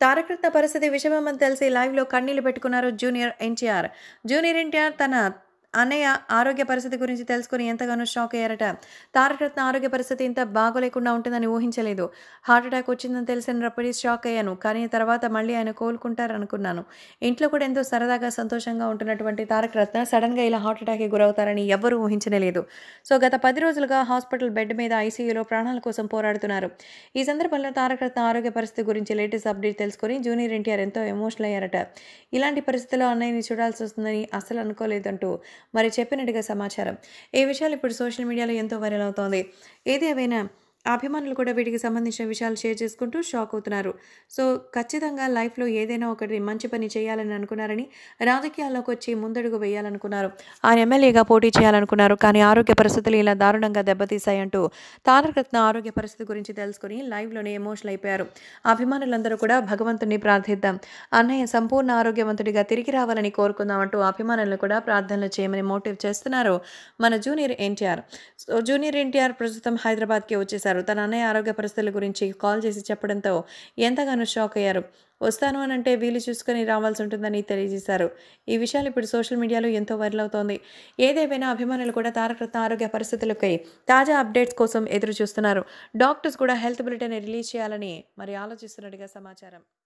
తారక రత్న పరిస్థితి విషమమని తెలిసి లైవ్‌లో కన్నీళ్లు పెట్టుకున్నారు జూనియర్ ఎన్టీఆర్. జూనియర్ ఎన్టీఆర్ తన అన్నయ్య ఆరోగ్య పరిస్థితి గురించి తెలుసుకొని ఎంతగానో షాక్ అయ్యారట. తారక రత్న ఆరోగ్య పరిస్థితి ఇంత బాగోలేకుండా ఉంటుందని ఊహించలేదు. హార్ట్ అటాక్ వచ్చిందని తెలిసినప్పుడు షాక్ అయ్యాను. కానీ తర్వాత మళ్ళీ ఆయన కోలుకుంటారనుకున్నాను. ఇంట్లో కూడా ఎంతో సరదాగా, సంతోషంగా ఉంటున్నటువంటి తారక రత్న సడెన్‌గా ఇలా హార్ట్ అటాక్‌కి గురవుతారని ఎవ్వరూ ఊహించనే లేదు. సో గత 10 రోజులుగా హాస్పిటల్ బెడ్ మీద ఐసీయూలో ప్రాణాల కోసం పోరాడుతున్నారు. ఈ సందర్భంలో తారక రత్న ఆరోగ్య పరిస్థితి గురించి లేటెస్ట్ అప్డేట్ తెలుసుకొని జూనియర్ ఎన్టీఆర్ ఎంతో ఎమోషనల్ అయ్యారట. ఇలాంటి పరిస్థితుల్లో అన్నయ్యని చూడాల్సొస్తుందని అస్సలు అనుకోలేదంటూ మరి చెప్పినట్టుగా సమాచారం. ఈ విషయాలు ఇప్పుడు సోషల్ మీడియాలో ఎంతో వైరల్ అవుతోంది. ఏది ఏవైనా అభిమానులు కూడా వీటికి సంబంధించిన విషయాలు షేర్ చేసుకుంటూ షాక్ అవుతున్నారు. సో ఖచ్చితంగా లైఫ్‌లో ఏదైనా ఒకటి మంచి పని చేయాలని అనుకున్నారని, రాజకీయాల్లోకి వచ్చి ముందడుగు వేయాలనుకున్నారు. ఆయన ఎమ్మెల్యేగా పోటీ చేయాలనుకున్నారు. కానీ ఆరోగ్య పరిస్థితులు ఇలా దారుణంగా దెబ్బతీశాయంటూ తారక రత్న ఆరోగ్య పరిస్థితి గురించి తెలుసుకొని లైవ్‌లోనే ఎమోషనల్ అయిపోయారు. అభిమానులందరూ కూడా భగవంతుడిని ప్రార్థిద్దాం. అన్నయ్య సంపూర్ణ ఆరోగ్యవంతుడిగా తిరిగి రావాలని కోరుకుందాం అంటూ అభిమానులను కూడా ప్రార్థనలు చేయమని మోటివ్ చేస్తున్నారు మన junior NTR. So junior NTR ప్రస్తుతం హైదరాబాద్‌కి వచ్చేసారు. తన అన్నయ్య ఆరోగ్య పరిస్థితుల గురించి కాల్ చేసి చెప్పడంతో ఎంతగానో షాక్ అయ్యారు. వస్తాను అనంటే వీలు చూసుకొని రావాల్సుంటుందని తెలియజేశారు. ఈ విషయాలు ఇప్పుడు సోషల్ మీడియాలో ఎంతో వైరల్ అవుతోంది. ఏదేమైనా అభిమానులు కూడా తారక రత్న ఆరోగ్య పరిస్థితులపై తాజా అప్డేట్స్ కోసం ఎదురు చూస్తున్నారు. డాక్టర్స్ కూడా హెల్త్ బులెటిన్ రిలీజ్ చేయాలని మరి ఆలోచిస్తున్నట్టుగా సమాచారం.